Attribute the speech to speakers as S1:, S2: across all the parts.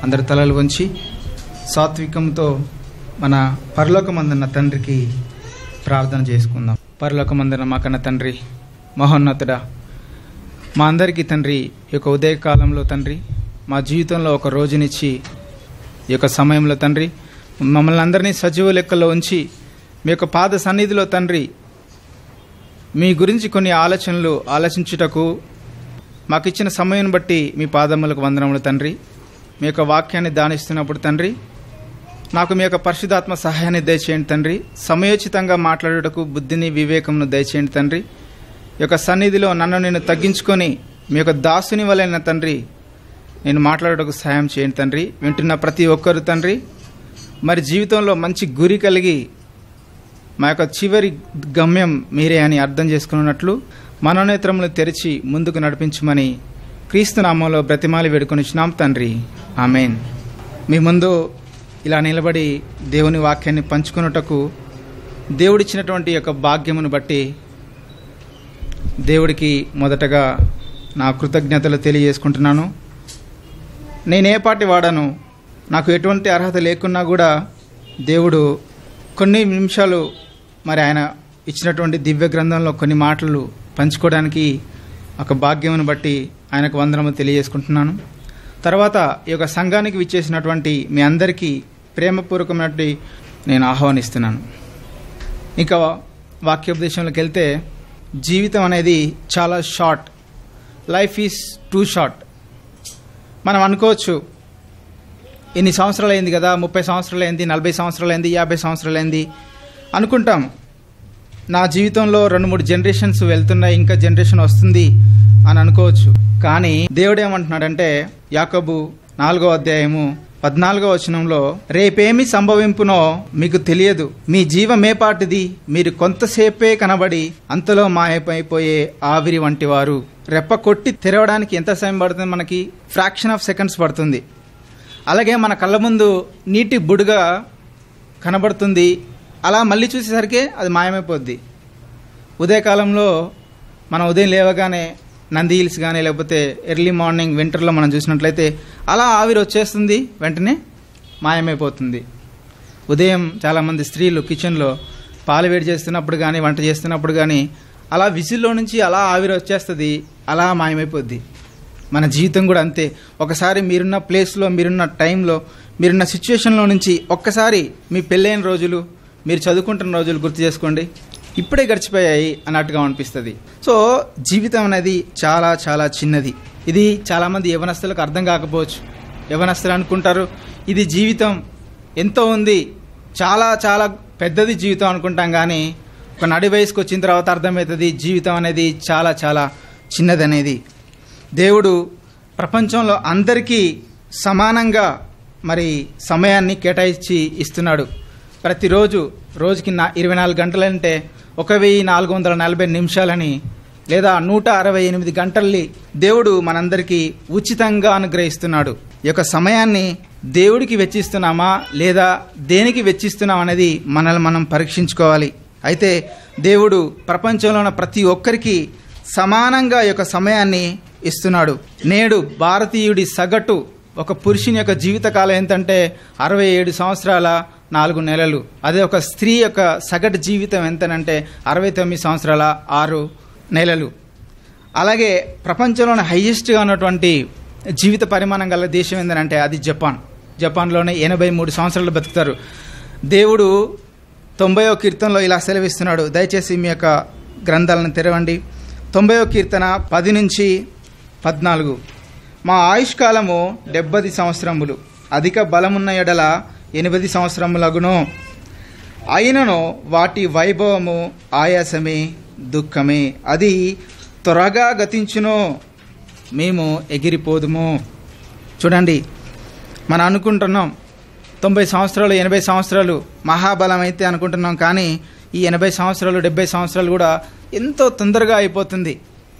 S1: అందరి తలలు వంచి సాత్వికంతో మన పరలోకమందున్న తండ్రికి ప్రార్థన చేసుకుందాం పరలోకమందున మా కన్న తండ్రి మహోన్నతుడా మా అందరికీ తండ్రి ఈ యొక్క ఉదయకాలంలో తండ్రి మా జీవితంలో ఒక రోజునిచ్చి ఈ యొక్క సమయంలో తండ్రి మమ్మల్ని అందరినీ సజీవ లెక్కలో ఉంచి మీ యొక్క పాద సన్నిధిలో తండ్రి మీ గురించి కొన్ని ఆలోచనలు ఆలోచించుటకు మాకు ఇచ్చిన సమయం బట్టి మీ పాదములకు వందనములు తండ్రి మీ యొక్క వాక్యాన్ని దానిస్తున్నప్పుడు తండ్రి నాకు మీ యొక్క పరిశుధాత్మ సహాయాన్ని దయచేయండి తండ్రి సమయోచితంగా మాట్లాడుటకు బుద్ధిని వివేకంను దయచేయండి తండ్రి ఈ యొక్క సన్నిధిలో నన్ను నేను తగ్గించుకొని మీ యొక్క దాసుని వలైన తండ్రి నేను మాట్లాడుటకు సహాయం చేయండి తండ్రి వింటున్న ప్రతి ఒక్కరు తండ్రి మరి జీవితంలో మంచి గురి కలిగి మా యొక్క చివరి గమ్యం మీరే అని అర్థం చేసుకున్నట్లు మనోనేత్రములు తెరిచి ముందుకు నడిపించమని క్రీస్తు నామంలో బ్రతిమాలి వేడుకొనిచ్చినాం తండ్రి ఆమెన్ మీ ముందు ఇలా నిలబడి దేవుని వాక్యాన్ని పంచుకున్నటకు దేవుడిచ్చినటువంటి యొక్క భాగ్యమును బట్టి దేవుడికి మొదటగా నా కృతజ్ఞతలు తెలియజేసుకుంటున్నాను నేనే పాటి వాడను నాకు ఎటువంటి అర్హత లేకున్నా కూడా దేవుడు కొన్ని నిమిషాలు మరి ఆయన ఇచ్చినటువంటి దివ్య గ్రంథంలో కొన్ని మాటలు పంచుకోవడానికి ఒక భాగ్యమును బట్టి ఆయనకు వందనము తెలియజేసుకుంటున్నాను తర్వాత ఈ యొక్క సంఘానికి విచ్చేసినటువంటి మీ అందరికీ ప్రేమపూర్వకమైనటువంటి నేను ఆహ్వానిస్తున్నాను ఇంకా వాక్యోపదేశంలోకి వెళ్తే జీవితం అనేది చాలా short life is too short మనం అనుకోవచ్చు ఇన్ని సంవత్సరాలు అయింది కదా ముప్పై సంవత్సరాలు అయింది నలభై సంవత్సరాలు అయింది యాభై సంవత్సరాలు అయింది అనుకుంటాం నా జీవితంలో రెండు మూడు జనరేషన్స్ వెళ్తున్నాయి ఇంకా జనరేషన్ వస్తుంది అని అనుకోవచ్చు కానీ దేవుడు ఏమంటున్నాడంటే యాకబు నాలుగో అధ్యాయము పద్నాలుగో వచనంలో రేపేమి సంభవింపునో మీకు తెలియదు మీ జీవమేపాటిది మీరు కొంతసేపే కనబడి అంతలో మాయమైపోయే ఆవిరి వంటి వారు రెప్ప కొట్టి తెరవడానికి ఎంత సమయం పడుతుంది మనకి ఫ్రాక్షన్ ఆఫ్ సెకండ్స్ పడుతుంది అలాగే మన కళ్ళ ముందు నీటి బుడుగా కనబడుతుంది అలా మళ్ళీ చూసేసరికి అది మాయమైపోద్ది ఉదయకాలంలో మనం ఉదయం లేవగానే నంది హిల్స్ కానీ లేకపోతే ఎర్లీ మార్నింగ్ వింటర్లో మనం చూసినట్లయితే అలా ఆవిరి వచ్చేస్తుంది వెంటనే మాయమైపోతుంది ఉదయం చాలామంది స్త్రీలు కిచెన్లో పాలు వేడి చేస్తున్నప్పుడు కానీ వంట చేస్తున్నప్పుడు కానీ అలా విజిల్లో నుంచి అలా ఆవిరి వచ్చేస్తుంది అలా మాయమైపోద్ది మన జీవితం కూడా అంతే ఒకసారి మీరున్న ప్లేస్లో మీరున్న టైంలో మీరున్న సిచ్యువేషన్లో నుంచి ఒక్కసారి మీ పెళ్ళైన రోజులు మీరు చదువుకుంటున్న రోజులు గుర్తు చేసుకోండి ఇప్పుడే గడిచిపోయాయి అన్నట్టుగా అనిపిస్తుంది సో జీవితం అనేది చాలా చాలా చిన్నది ఇది చాలామంది యవనస్తులకు అర్థం కాకపోవచ్చు యవనస్తులు అనుకుంటారు ఇది జీవితం ఎంతో ఉంది చాలా చాలా పెద్దది జీవితం అనుకుంటాం కానీ ఒక నడి వయసుకు వచ్చిన తర్వాత అర్థమవుతుంది జీవితం అనేది చాలా చాలా చిన్నది అనేది దేవుడు ప్రపంచంలో అందరికీ సమానంగా మరి సమయాన్ని కేటాయించి ఇస్తున్నాడు ప్రతిరోజు రోజుకి నా ఇరవై నాలుగు గంటలంటే ఒక వెయ్యి నాలుగు వందల నలభై నిమిషాలని లేదా నూట అరవై ఎనిమిది గంటల్ని దేవుడు మనందరికీ ఉచితంగా అనుగ్రహిస్తున్నాడు ఈ యొక్క సమయాన్ని దేవుడికి వెచ్చిస్తున్నామా లేదా దేనికి వెచ్చిస్తున్నాం అనేది మనల్ని మనం పరీక్షించుకోవాలి అయితే దేవుడు ప్రపంచంలో ఉన్న ప్రతి ఒక్కరికి సమానంగా ఈ యొక్క సమయాన్ని ఇస్తున్నాడు నేడు భారతీయుడి సగటు ఒక పురుషుని యొక్క జీవితకాలం ఎంతంటే అరవై ఏడు సంవత్సరాల నాలుగు నెలలు అదే ఒక స్త్రీ యొక్క సగటు జీవితం ఎంతనంటే అరవై తొమ్మిది సంవత్సరాల ఆరు నెలలు అలాగే ప్రపంచంలోని హైయెస్ట్గా ఉన్నటువంటి జీవిత పరిమాణం గల దేశం ఏంటంటే అది జపాన్ జపాన్లోనే ఎనభై మూడు సంవత్సరాలు బతుకుతారు దేవుడు తొంభైవ కీర్తనలో ఇలా సెలవిస్తున్నాడు దయచేసి మీ యొక్క గ్రంథాలను తెరవండి తొంభైవ కీర్తన పది నుంచి పద్నాలుగు మా ఆయుష్కాలము డెబ్బది సంవత్సరములు అధిక బలమున్న ఎడల ఎనిమిది సంవత్సరములగును అయినను వాటి వైభవము ఆయాసమే దుఃఖమే అది త్వరగా గతించును మేము ఎగిరిపోదుము చూడండి మనం అనుకుంటున్నాం తొంభై సంవత్సరాలు ఎనభై సంవత్సరాలు మహాబలం అయితే అనుకుంటున్నాం కానీ ఈ ఎనభై సంవత్సరాలు డెబ్బై సంవత్సరాలు కూడా ఎంతో తొందరగా అయిపోతుంది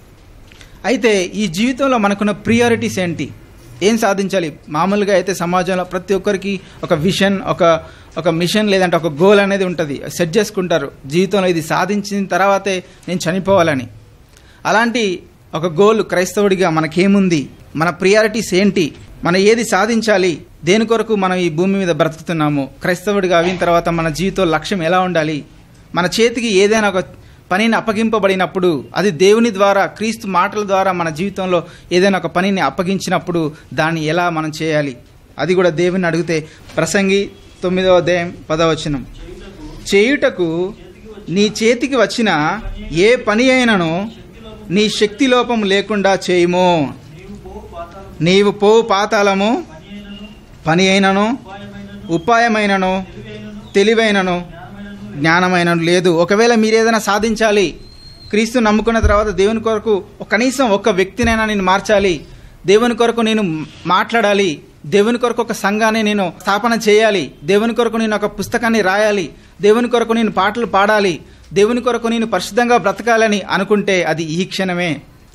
S1: అయితే ఈ జీవితంలో మనకున్న ప్రియారిటీస్ ఏంటి ఏం సాధించాలి మామూలుగా అయితే సమాజంలో ప్రతి ఒక్కరికి ఒక విషన్ ఒక ఒక మిషన్ లేదంటే ఒక గోల్ అనేది ఉంటుంది సెట్ చేసుకుంటారు జీవితంలో ఇది సాధించిన తర్వాతే నేను చనిపోవాలని అలాంటి ఒక గోల్ క్రైస్తవుడిగా మనకేముంది మన ప్రియారిటీస్ ఏంటి మన ఏది సాధించాలి దేని కొరకు మనం ఈ భూమి మీద బ్రతుకుతున్నాము క్రైస్తవుడిగా అయిన తర్వాత మన జీవితం లక్ష్యం ఎలా ఉండాలి మన చేతికి ఏదైనా ఒక పనిని అప్పగింపబడినప్పుడు అది దేవుని ద్వారా క్రీస్తు మాటల ద్వారా మన జీవితంలో ఏదైనా ఒక పనిని అప్పగించినప్పుడు దాన్ని ఎలా మనం చేయాలి అది కూడా దేవుని అడిగితే ప్రసంగి తొమ్మిదవ అధ్యాయం పదవచనం చేయుటకు నీ చేతికి వచ్చిన ఏ పని అయినను నీ శక్తి లోపం లేకుండా చేయుము నీవు పో పాతాళము పని అయినను ఉపాయమైనను తెలివైనను జ్ఞానమైనను లేదు ఒకవేళ మీరు ఏదైనా సాధించాలి క్రీస్తు నమ్ముకున్న తర్వాత దేవుని కొరకు ఒక కనీసం ఒక వ్యక్తినైనా నేను మార్చాలి దేవుని కొరకు నేను మాట్లాడాలి దేవుని కొరకు ఒక సంఘాన్ని నేను స్థాపన చేయాలి దేవుని కొరకు నేను ఒక పుస్తకాన్ని రాయాలి దేవుని కొరకు నేను పాటలు పాడాలి దేవుని కొరకు నేను పరిశుద్ధంగా బ్రతకాలని అనుకుంటే అది ఈ క్షణమే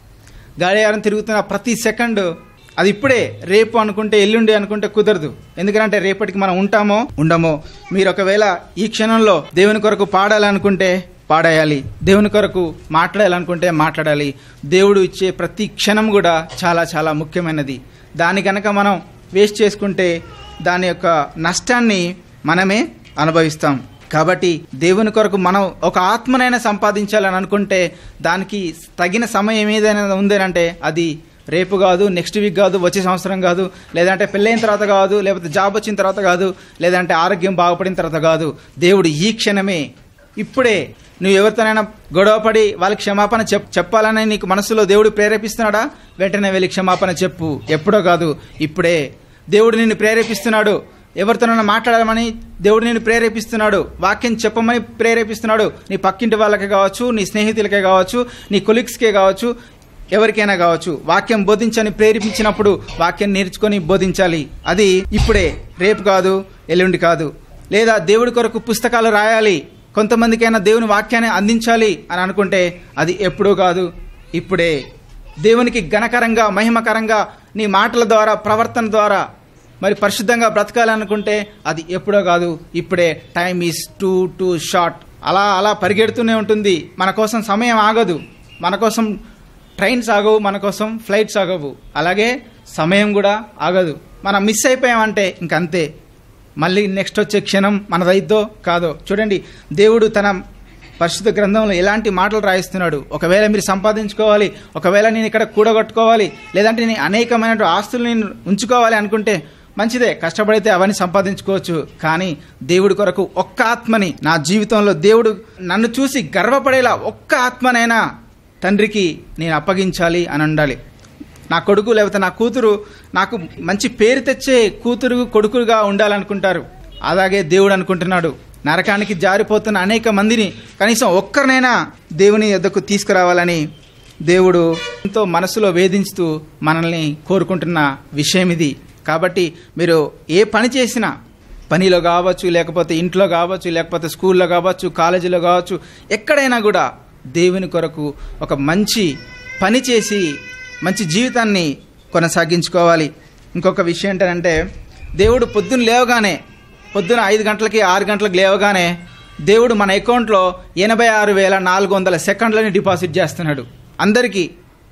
S1: గాడియారం తిరుగుతున్న ప్రతి సెకండ్ అది ఇప్పుడే రేపు అనుకుంటే ఎల్లుండి అనుకుంటే కుదరదు ఎందుకంటే రేపటికి మనం ఉంటామో ఉండమో మీరు ఒకవేళ ఈ క్షణంలో దేవుని కొరకు పాడాలనుకుంటే పాడేయాలి దేవుని కొరకు మాట్లాడాలనుకుంటే మాట్లాడాలి దేవుడు ఇచ్చే ప్రతి క్షణం కూడా చాలా చాలా ముఖ్యమైనది దాని కనుక మనం వేస్ట్ చేసుకుంటే దాని యొక్క నష్టాన్ని మనమే అనుభవిస్తాం కాబట్టి దేవుని కొరకు మనం ఒక ఆత్మనైనా సంపాదించాలని అనుకుంటే దానికి తగిన సమయం ఏదైనా ఉందేనంటే అది రేపు కాదు నెక్స్ట్ వీక్ కాదు వచ్చే సంవత్సరం కాదు లేదంటే పెళ్ళైన తర్వాత కాదు లేకపోతే జాబ్ వచ్చిన తర్వాత కాదు లేదంటే ఆరోగ్యం బాగుపడిన తర్వాత కాదు దేవుడు ఈ క్షణమే ఇప్పుడే నువ్వు ఎవరితోనైనా గొడవపడి వాళ్ళకి క్షమాపణ చెప్ చెప్పాలని నీకు మనసులో దేవుడు ప్రేరేపిస్తున్నాడా వెంటనే వెళ్ళి క్షమాపణ చెప్పు ఎప్పుడో కాదు ఇప్పుడే దేవుడు నిన్ను ప్రేరేపిస్తున్నాడు ఎవరితోనైనా మాట్లాడమని దేవుడు నిన్ను ప్రేరేపిస్తున్నాడు వాక్యం చెప్పమని ప్రేరేపిస్తున్నాడు నీ పక్కింటి వాళ్ళకే కావచ్చు నీ స్నేహితులకే కావచ్చు నీ కొలీగ్స్కే కావచ్చు ఎవరికైనా కావచ్చు వాక్యం బోధించని ప్రేరేపించినప్పుడు వాక్యం నేర్చుకొని బోధించాలి అది ఇప్పుడే రేపు కాదు ఎల్లుండి కాదు లేదా దేవుడి కొరకు పుస్తకాలు రాయాలి కొంతమందికైనా దేవుని వాక్యాన్ని అందించాలి అని అనుకుంటే అది ఎప్పుడూ కాదు ఇప్పుడే దేవునికి ఘనకరంగా మహిమకరంగా నీ మాటల ద్వారా ప్రవర్తన ద్వారా మరి పరిశుద్ధంగా బ్రతకాలనుకుంటే అది ఎప్పుడో కాదు ఇప్పుడే time is too too short అలా అలా పరిగెడుతూనే ఉంటుంది మన కోసం సమయం ఆగదు మన కోసం ట్రైన్స్ ఆగవు మన కోసం ఫ్లైట్స్ ఆగవు అలాగే సమయం కూడా ఆగదు మనం మిస్ అయిపోయామంటే ఇంకంతే మళ్ళీ నెక్స్ట్ వచ్చే క్షణం మనదైద్దో కాదో చూడండి దేవుడు తన పరిశుద్ధ గ్రంథంలో ఎలాంటి మాటలు రాయిస్తున్నాడు ఒకవేళ మీరు సంపాదించుకోవాలి ఒకవేళ నేను ఇక్కడ కూడగొట్టుకోవాలి లేదంటే నేను అనేకమైన ఆస్తులు నేను ఉంచుకోవాలి అనుకుంటే మంచిదే కష్టపడితే అవన్నీ సంపాదించుకోవచ్చు కానీ దేవుడి కొరకు ఒక్క ఆత్మని నా జీవితంలో దేవుడు నన్ను చూసి గర్వపడేలా ఒక్క ఆత్మనైనా తండ్రికి నేను అప్పగించాలి అని ఉండాలి నా కొడుకు లేకపోతే నా కూతురు నాకు మంచి పేరు తెచ్చే కూతురు కొడుకుగా ఉండాలనుకుంటారు అలాగే దేవుడు అనుకుంటున్నాడు నరకానికి జారిపోతున్న అనేక మందిని కనీసం ఒక్కరినైనా దేవుని యొద్దకు తీసుకురావాలని దేవుడు ఎంతో మనసులో వేధించుతూ మనల్ని కోరుకుంటున్న విషయం ఇది కాబట్టి మీరు ఏ పని చేసినా పనిలో కావచ్చు లేకపోతే ఇంట్లో కావచ్చు లేకపోతే స్కూల్లో కావచ్చు కాలేజీలో కావచ్చు ఎక్కడైనా కూడా దేవుని కొరకు ఒక మంచి పని చేసి మంచి జీవితాన్ని కొనసాగించుకోవాలి ఇంకొక విషయం ఏంటంటే దేవుడు పొద్దున్న లేవగానే పొద్దున ఐదు గంటలకి ఆరు గంటలకు లేవగానే దేవుడు మన అకౌంట్లో ఎనభై ఆరు వేల నాలుగు వందల సెకండ్లని డిపాజిట్ చేస్తున్నాడు అందరికీ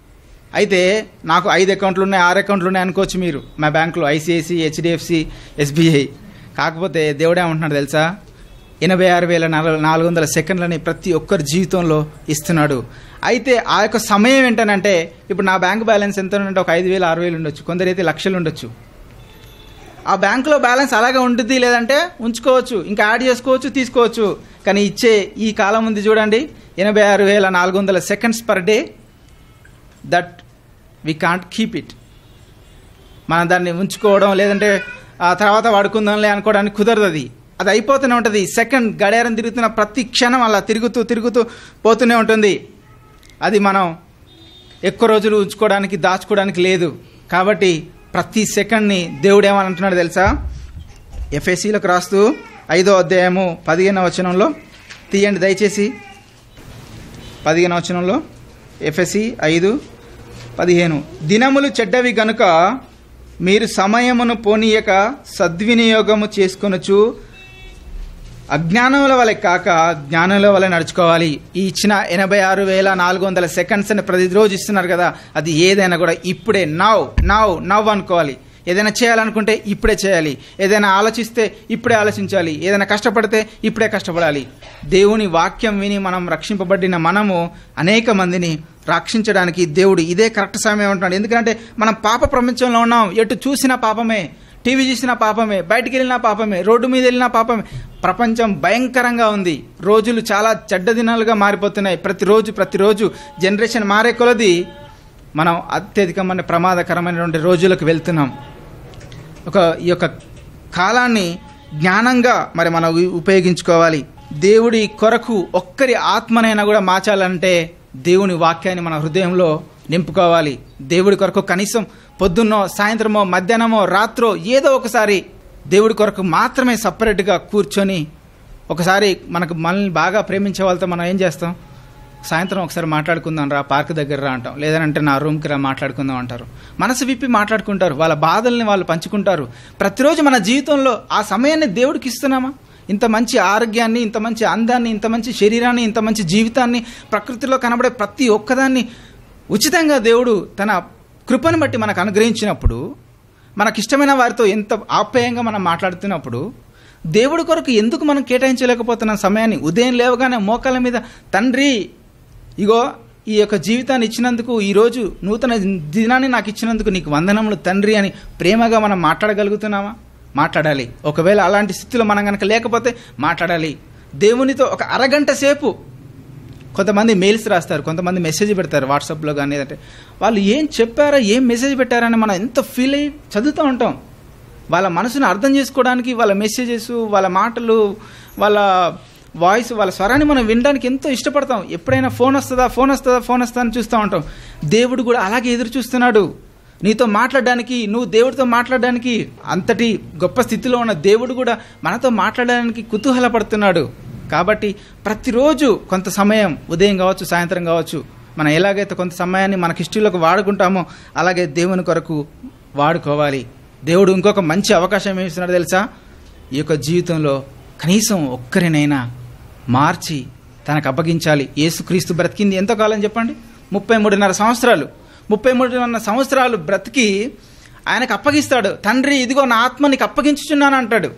S1: అయితే నాకు ఐదు అకౌంట్లు ఉన్నాయి ఆరు అకౌంట్లు ఉన్నాయి అనుకోవచ్చు మీరు మా బ్యాంకులో ఐసిఐసి హెచ్డిఎఫ్సి ఎస్బీఐ కాకపోతే దేవుడు ఏమంటున్నాడు తెలుసా ఎనభై ఆరు వేల నాలుగు వందల సెకండ్లని ప్రతి ఒక్కరి జీవితంలో ఇస్తున్నాడు అయితే ఆ యొక్క సమయం ఏంటనంటే ఇప్పుడు నా బ్యాంక్ బ్యాలెన్స్ ఎంత ఉందంటే ఒక ఐదు వేలు ఆరు వేలు ఉండొచ్చు కొందరైతే లక్షలు ఉండొచ్చు ఆ బ్యాంకులో బ్యాలెన్స్ అలాగే ఉంటుంది లేదంటే ఉంచుకోవచ్చు ఇంకా యాడ్ చేసుకోవచ్చు తీసుకోవచ్చు కానీ ఇచ్చే ఈ కాలం ఉంది చూడండి ఎనభై ఆరు వేల నాలుగు వందల seconds per day that we can't keep it మనం దాన్ని ఉంచుకోవడం లేదంటే ఆ తర్వాత వాడుకుందాంలే అనుకోవడానికి కుదరదు అది అది అయిపోతూనే ఉంటుంది సెకండ్ గడియారం తిరుగుతున్న ప్రతి క్షణం అలా తిరుగుతూ తిరుగుతూ పోతూనే ఉంటుంది అది మనం ఎక్కువ రోజులు ఉంచుకోవడానికి దాచుకోవడానికి లేదు కాబట్టి ప్రతి సెకండ్ని దేవుడు ఏమని అంటున్నాడు తెలుసా ఎఫ్ఎస్సీలకు రాస్తూ ఐదో అధ్యాయము పదిహేనవ వచనంలో తీయండి దయచేసి పదిహేనవ వచనంలో ఎఫ్ఎస్సి ఐదు పదిహేను దినములు చెడ్డవి గనుక మీరు సమయమును పోనీయక సద్వినియోగము చేసుకొనుచు అజ్ఞానముల వలె కాక జ్ఞానుల వలె నడుచుకోవాలి ఈ ఇచ్చిన ఎనభై ఆరు వేల నాలుగు వందల సెకండ్స్ అని ప్రతిరోజు ఇస్తున్నారు కదా అది ఏదైనా కూడా ఇప్పుడే నవ్ నవ్ నవ్ అనుకోవాలి ఏదైనా చేయాలనుకుంటే ఇప్పుడే చేయాలి ఏదైనా ఆలోచిస్తే ఇప్పుడే ఆలోచించాలి ఏదైనా కష్టపడితే ఇప్పుడే కష్టపడాలి దేవుని వాక్యం విని మనం రక్షింపబడిన మనము అనేక మందిని రక్షించడానికి దేవుడు ఇదే కరెక్ట్ సమయం అంటున్నాడు ఎందుకంటే మనం పాప ప్రపంచంలో ఉన్నాం ఎటు చూసిన పాపమే టీవీ చూసిన పాపమే బయటికి వెళ్ళిన పాపమే రోడ్డు మీద వెళ్ళిన పాపమే ప్రపంచం భయంకరంగా ఉంది రోజులు చాలా చెడ్డ దినాలుగా మారిపోతున్నాయి ప్రతిరోజు ప్రతిరోజు జనరేషన్ మారే కొలది మనం అత్యధికమైన ప్రమాదకరమైనటువంటి రోజులకు వెళ్తున్నాం ఒక ఈ యొక్క కాలాన్ని జ్ఞానంగా మరి మనం ఉ- ఉపయోగించుకోవాలి దేవుడి కొరకు ఒక్కరి ఆత్మనైనా కూడా మార్చాలంటే దేవుని వాక్యాన్ని మన హృదయంలో నింపుకోవాలి దేవుడి కొరకు కనీసం పొద్దున్నో సాయంత్రమో మధ్యాహ్నమో రాత్రో ఏదో ఒకసారి దేవుడి కొరకు మాత్రమే సపరేట్గా కూర్చొని ఒకసారి మనకు మనల్ని బాగా ప్రేమించే వాళ్ళతో మనం ఏం చేస్తాం సాయంత్రం ఒకసారి మాట్లాడుకుందాం రా పార్క్ దగ్గర రా అంటాం లేదంటే నా రూమ్కి రా మాట్లాడుకుందాం అంటారు మనసు విప్పి మాట్లాడుకుంటారు వాళ్ళ బాధల్ని వాళ్ళు పంచుకుంటారు ప్రతిరోజు మన జీవితంలో ఆ సమయాన్ని దేవుడికి ఇస్తున్నామా ఇంత మంచి ఆరోగ్యాన్ని ఇంత మంచి అందాన్ని ఇంత మంచి శరీరాన్ని ఇంత మంచి జీవితాన్ని ప్రకృతిలో కనబడే ప్రతి ఒక్కదాన్ని ఉచితంగా దేవుడు తన కృపను బట్టి మనకు అనుగ్రహించినప్పుడు మనకిష్టమైన వారితో ఎంత ఆప్యాయంగా మనం మాట్లాడుతున్నప్పుడు దేవుడి కొరకు ఎందుకు మనం కేటాయించలేకపోతున్నాం సమయాన్ని ఉదయం లేవగానే మోకాళ్ళ మీద తండ్రి ఇగో ఈ యొక్క జీవితాన్ని ఇచ్చినందుకు ఈరోజు నూతన దినాన్ని నాకు ఇచ్చినందుకు నీకు వందనములు తండ్రి అని ప్రేమగా మనం మాట్లాడగలుగుతున్నామా మాట్లాడాలి ఒకవేళ అలాంటి స్థితిలో మనం కనుక లేకపోతే మాట్లాడాలి దేవునితో ఒక అరగంట సేపు కొంతమంది మెయిల్స్ రాస్తారు కొంతమంది మెసేజ్ పెడతారు వాట్సాప్లో కానీ ఏదంటే వాళ్ళు ఏం చెప్పారా ఏం మెసేజ్ పెట్టారని మనం ఎంత ఫీల్ అయ్యి చదువుతూ ఉంటాం వాళ్ళ మనసును అర్థం చేసుకోవడానికి వాళ్ళ మెసేజెస్ వాళ్ళ మాటలు వాళ్ళ వాయిస్ వాళ్ళ స్వరాన్ని మనం వినడానికి ఎంతో ఇష్టపడతాం ఎప్పుడైనా ఫోన్ వస్తుందా ఫోన్ వస్తుందా ఫోన్ వస్తుందా అని చూస్తూ ఉంటాం దేవుడు కూడా అలాగే ఎదురు చూస్తున్నాడు నీతో మాట్లాడడానికి నువ్వు దేవుడితో మాట్లాడడానికి అంతటి గొప్ప స్థితిలో ఉన్న దేవుడు కూడా మనతో మాట్లాడడానికి కుతూహలపడుతున్నాడు కాబట్టి ప్రతిరోజు కొంత సమయం ఉదయం కావచ్చు సాయంత్రం కావచ్చు మనం ఎలాగైతే కొంత సమయాన్ని మనకి ఇష్టలకు వాడుకుంటామో అలాగే దేవుని కొరకు వాడుకోవాలి దేవుడు ఇంకొక మంచి అవకాశం ఏమి ఇస్తున్నాడు తెలుసా ఈ యొక్క జీవితంలో కనీసం ఒక్కరినైనా మార్చి తనకు అప్పగించాలి యేసుక్రీస్తు బ్రతికింది ఎంతో కాలం చెప్పండి ముప్పై మూడున్నర సంవత్సరాలు ముప్పై మూడున్నర సంవత్సరాలు బ్రతికి ఆయనకు అప్పగిస్తాడు తండ్రి ఇదిగో నా ఆత్మ నీకు అప్పగించుచున్నాను అంటాడు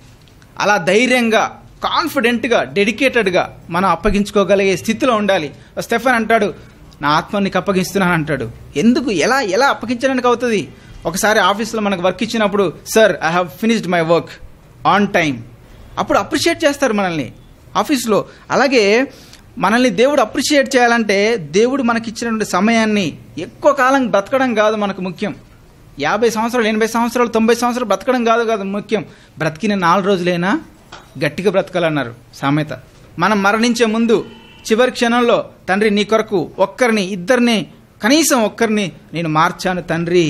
S1: అలా ధైర్యంగా కాన్ఫిడెంట్గా డెడికేటెడ్గా మనం అప్పగించుకోగలిగే స్థితిలో ఉండాలి స్టెఫన్ అంటాడు నా ఆత్మ నీకు అప్పగిస్తున్నాను అంటాడు ఎందుకు ఎలా ఎలా అప్పగించడానికి అవుతుంది ఒకసారి ఆఫీస్లో మనకు వర్క్ ఇచ్చినప్పుడు sir I have finished my work on time అప్పుడు అప్రిషియేట్ చేస్తారు మనల్ని ఆఫీస్లో అలాగే మనల్ని దేవుడు అప్రిషియేట్ చేయాలంటే దేవుడు మనకి ఇచ్చినటువంటి సమయాన్ని ఎక్కువ కాలం బ్రతకడం కాదు మనకు ముఖ్యం యాభై సంవత్సరాలు ఎనభై సంవత్సరాలు తొంభై సంవత్సరాలు బ్రతకడం కాదు కాదు ముఖ్యం బ్రతికిన నాలుగు రోజులైనా గట్టిగా బ్రతకాలన్నారు సామెత మనం మరణించే ముందు చివరి క్షణంలో తండ్రి నీ కొరకు ఒక్కరిని ఇద్దరిని కనీసం ఒక్కరిని నేను మార్చాను తండ్రి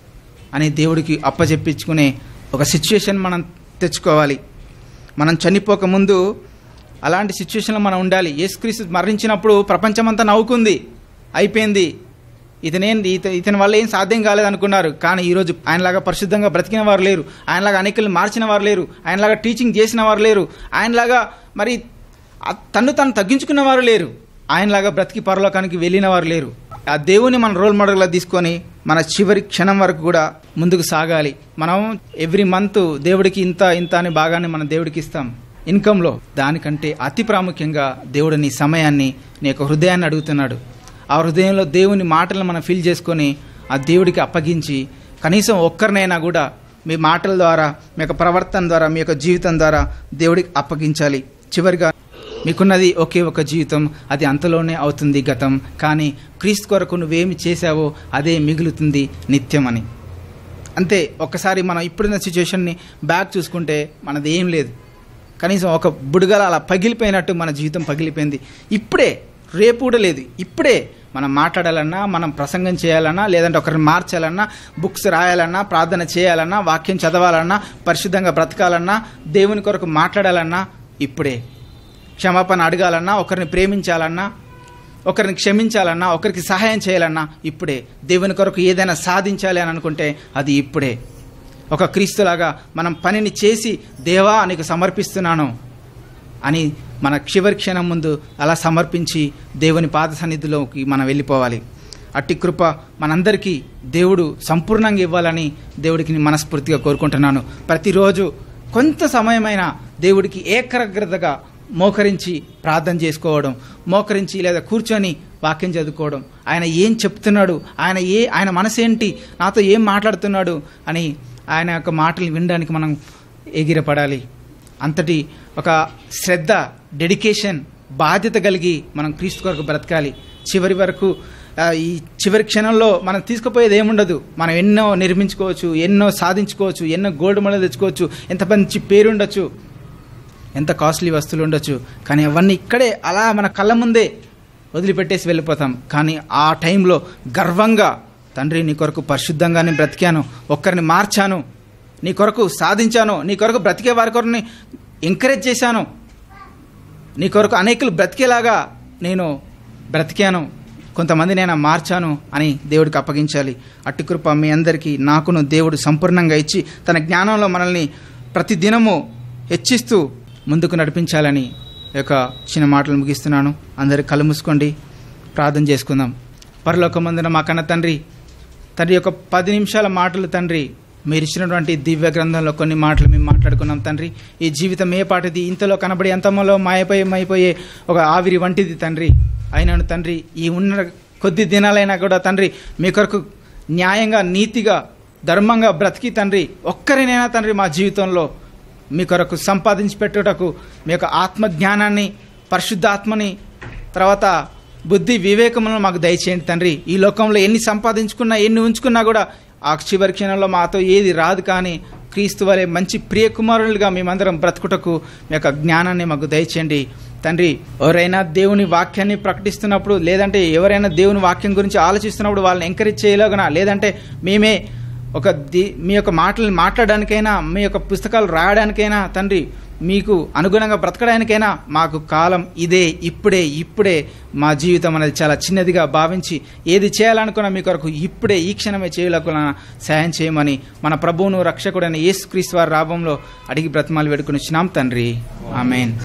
S1: అని దేవుడికి అప్పచెప్పించుకునే ఒక సిచ్యుయేషన్ మనం తెచ్చుకోవాలి మనం చనిపోక ముందు అలాంటి సిచ్యువేషన్లో మనం ఉండాలి యేసుక్రీస్తు మరణించినప్పుడు ప్రపంచమంతా నవ్వుకుంది అయిపోయింది ఇతనేంది ఇత ఇతని వల్ల ఏం సాధ్యం కాలేదనుకున్నారు కానీ ఈరోజు ఆయనలాగా పరిశుద్ధంగా బ్రతికిన వారు లేరు ఆయనలాగా అనేకల్ని మార్చిన వారు లేరు ఆయనలాగా టీచింగ్ చేసిన వారు లేరు ఆయనలాగా మరి ఆ- తన్ను తను తగ్గించుకున్న వారు లేరు ఆయనలాగా బ్రతికి పరలోకానికి వెళ్ళిన వారు లేరు ఆ దేవుని మన రోల్ మోడల్గా తీసుకొని మన చివరి క్షణం వరకు కూడా ముందుకు సాగాలి మనం ఎవ్రీ మంత్ దేవుడికి ఇంత ఇంత అని భాగాన్ని మనం దేవుడికి ఇస్తాం ఇన్కంలో దానికంటే అతి ప్రాముఖ్యంగా దేవుడు నీ సమయాన్ని నీ యొక్క హృదయాన్ని అడుగుతున్నాడు ఆ హృదయంలో దేవుని మాటలను మనం ఫీల్ చేసుకొని ఆ దేవుడికి అప్పగించి కనీసం ఒక్కరినైనా కూడా మీ మాటల ద్వారా మీ యొక్క ప్రవర్తన ద్వారా మీ యొక్క జీవితం ద్వారా దేవుడికి అప్పగించాలి చివరిగా మీకున్నది ఒకే ఒక జీవితం అది అంతలోనే అవుతుంది గతం కానీ క్రీస్తు కొరకు నువ్వేమి చేశావో అదే మిగులుతుంది నిత్యం అని అంతే ఒక్కసారి మనం ఇప్పుడున్న సిచ్యువేషన్ని బ్యాక్ చూసుకుంటే మనది ఏం లేదు కనీసం ఒక బుడగల అలా పగిలిపోయినట్టు మన జీవితం పగిలిపోయింది ఇప్పుడే రేపు కూడా లేదు ఇప్పుడే మనం మాట్లాడాలన్నా మనం ప్రసంగం చేయాలన్నా లేదంటే ఒకరిని మార్చాలన్నా బుక్స్ రాయాలన్నా ప్రార్థన చేయాలన్నా వాక్యం చదవాలన్నా పరిశుద్ధంగా బ్రతకాలన్నా దేవుని కొరకు మాట్లాడాలన్నా ఇప్పుడే క్షమాపణ అడగాలన్నా ఒకరిని ప్రేమించాలన్నా ఒకరిని క్షమించాలన్నా ఒకరికి సహాయం చేయాలన్నా ఇప్పుడే దేవుని కొరకు ఏదైనా సాధించాలి అని అనుకుంటే అది ఇప్పుడే ఒక క్రీస్తులాగా మనం పనిని చేసి దేవా నీకు సమర్పిస్తున్నాను అని మన చివరి క్షణం ముందు అలా సమర్పించి దేవుని పాద సన్నిధిలోకి మనం వెళ్ళిపోవాలి అట్టి కృప మనందరికీ దేవుడు సంపూర్ణంగా ఇవ్వాలని దేవుడికి నేను మనస్ఫూర్తిగా కోరుకుంటున్నాను ప్రతిరోజు కొంత సమయమైన దేవుడికి ఏకాగ్రతగా మోకరించి ప్రార్థన చేసుకోవడం మోకరించి లేదా కూర్చొని వాక్యం చదువుకోవడం ఆయన ఏం చెప్తున్నాడు ఆయన ఏ ఆయన మనసు ఏంటి నాతో ఏం మాట్లాడుతున్నాడు అని ఆయన యొక్క మాటలు వినడానికి మనం ఎగిరపడాలి అంతటి ఒక శ్రద్ధ డెడికేషన్ బాధ్యత కలిగి మనం క్రీస్తు కొరకు బ్రతకాలి చివరి వరకు ఆ, ఈ చివరి క్షణంలో మనం తీసుకుపోయేది ఏముండదు మనం ఎన్నో నిర్మించుకోవచ్చు ఎన్నో సాధించుకోవచ్చు ఎన్నో గోల్డ్ మెడల్ తెచ్చుకోవచ్చు ఎంత మంచి పేరు ఉండొచ్చు ఎంత కాస్ట్లీ వస్తువులు ఉండొచ్చు కానీ అవన్నీ ఇక్కడే అలా మన కళ్ళ ముందే వదిలిపెట్టేసి వెళ్ళిపోతాం కానీ ఆ టైంలో గర్వంగా తండ్రి నీ కొరకు పరిశుద్ధంగా నేను బ్రతికాను ఒక్కరిని మార్చాను నీ కొరకు సాధించాను నీ కొరకు బ్రతికే వారి కొరకు ఎంకరేజ్ చేశాను నీ కొరకు అనేకులు బ్రతికేలాగా నేను బ్రతికాను కొంతమంది నేను మార్చాను అని దేవుడికి అప్పగించాలి అట్టి కృప మీ అందరికీ నాకును దేవుడు సంపూర్ణంగా ఇచ్చి తన జ్ఞానంలో మనల్ని ప్రతి దినము హెచ్చిస్తూ ముందుకు నడిపించాలని ఈ యొక్క చిన్న మాటలు ముగిస్తున్నాను అందరు కళ్ళు మూసుకోండి ప్రార్థన చేసుకుందాం పరలోకమందున మా కన్న తండ్రి తండ్రి యొక్క పది నిమిషాల మాటలు తండ్రి మీరు ఇచ్చినటువంటి దివ్య గ్రంథంలో కొన్ని మాటలు మేము మాట్లాడుకున్నాం తండ్రి ఈ జీవితం ఏ పాటిది ఇంతలో కనబడి అంతమలో మాయపోయి మైపోయే ఒక ఆవిరి వంటిది తండ్రి అయినను తండ్రి ఈ ఉన్న కొద్ది దినాలైనా కూడా తండ్రి మీ కొరకు న్యాయంగా నీతిగా ధర్మంగా బ్రతికి తండ్రి ఒక్కరినైనా తండ్రి మా జీవితంలో మీ కొరకు సంపాదించి పెట్టుటకు మీ యొక్క ఆత్మ జ్ఞానాన్ని పరిశుద్ధాత్మని తర్వాత బుద్ధి వివేకములను మాకు దయచేయండి తండ్రి ఈ లోకంలో ఎన్ని సంపాదించుకున్నా ఎన్ని ఉంచుకున్నా కూడా ఆ చివరి క్షణంలో మాతో ఏది రాదు కానీ క్రీస్తు వలె మంచి ప్రియ కుమారులుగా మేమందరం బ్రతుకుటకు మీ యొక్క జ్ఞానాన్ని మాకు దయచేయండి తండ్రి ఎవరైనా దేవుని వాక్యాన్ని ప్రకటిస్తున్నప్పుడు లేదంటే ఎవరైనా దేవుని వాక్యం గురించి ఆలోచిస్తున్నప్పుడు వాళ్ళని ఎంకరేజ్ చేయలేగనా లేదంటే మేమే ఒక ది మీ యొక్క మాటలు మాట్లాడడానికైనా మీ యొక్క పుస్తకాలు రాయడానికైనా తండ్రి మీకు అనుగుణంగా బ్రతకడానికైనా మాకు కాలం ఇదే ఇప్పుడే ఇప్పుడే మా జీవితం అనేది చాలా చిన్నదిగా భావించి ఏది చేయాలనుకున్నా మీ కొరకు ఇప్పుడే ఈ క్షణమే చేయలేకున్నా సహాయం చేయమని మన ప్రభువును రక్షకుడైన యేసుక్రీస్తు వారి రాబంలో అడిగి బ్రతమాలు వేడుకుని వచ్చినాం తండ్రి ఆమెన్